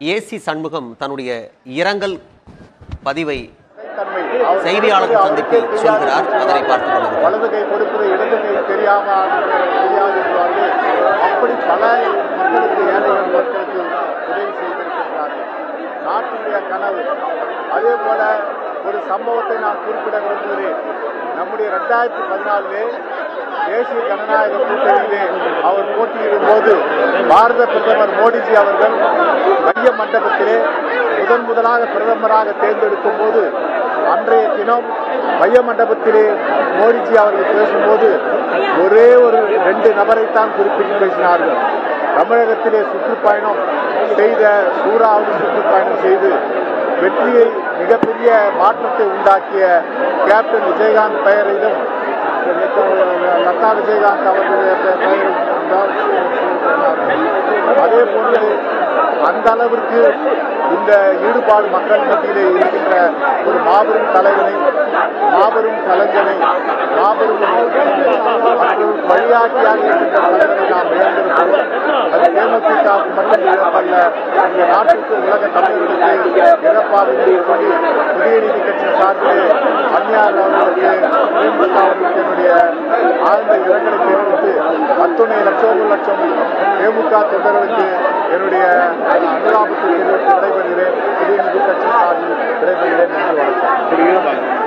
AC Shanmugam தன்னுடைய இரங்கல் பதிவை தன்மை அவர் செய்தியாளர் சந்திப்பில் அவருக்கே சொல்கிறார் தெரியாது அதனை பார்த்துக் கொள்ளுங்கள் வலது கை கொடுப்பது இடது கை தெரியாம தெரியாது என்பார்கள் அப்படி பல மக்களுக்கு ஏழைகள் மக்களுக்கு உதவி செய்திருக்கின்றார்கள் நாட்டுடைய கனவு அதே போல ஒரு சம்பவத்தை நான் குறிப்பிட விரும்புகிறேன் நம்முடைய ரெண்டாயிரத்தி பதினாலிலே தேசிய ஜனநாயக கூட்டணியிலே அவர் போட்டியிடும் போது பாரத பிரதமர் மோடிஜி அவர்கள் மைய மண்டபத்திலே முதன் முதலாக பிரதமராக தேர்ந்தெடுக்கும் போது அன்றைய தினம் மைய மண்டபத்திலே மோடிஜி அவர்கள் பேசும்போது ஒரே ஒரு ரெண்டு நபரைத்தான் குறிப்பிட்டு பேசினார்கள் தமிழகத்திலே சுற்றுப்பயணம் செய்த சூறாவளி சுற்றுப்பயணம் செய்து வெற்றியை மிகப்பெரிய மாற்றத்தை உண்டாக்கிய கேப்டன் விஜயகாந்த் பெயரிலும் லதா விஜயகாந்த் அவர்களுடைய பெ- பெயரும் தான் சொன்னார்கள். அதே போன்று அந்த அளவிற்கு இந்த ஈடுபாடு மக்கள் மத்தியிலே இருக்கின்ற ஒரு மாபெரும் தலைவனை மாபெரும் கலைஞனை மாபெரும் மற்றும் வழிகாட்டியாக இருக்கின்ற தலைவரை நாம் இழந்திருக்கிறோம் அது தேமுதிக மட்டும் இழப்பல்ல இந்த நாட்டுக்கு உலக தமிழர்களுக்கு இழப்பாக என்று சொல்லி புதிய நீதி கட்சி சார்பிலே அந்நியார் அவர்களுக்கு தேமுதிக அவர்களுக்கு என்னுடைய ஆழ்ந்த இரங்கலை தெரிவித்து அத்துணை லட்சோப லட்சம் தேமுக தொண்டர்களுக்கு என்னுடைய அனுதாபத்தை தெரிவித்து விடைபெறுகிறேன் புதிய நீதி கட்சி சார்பில் விடைபெறுகிறேன் நன்றி வணக்கம்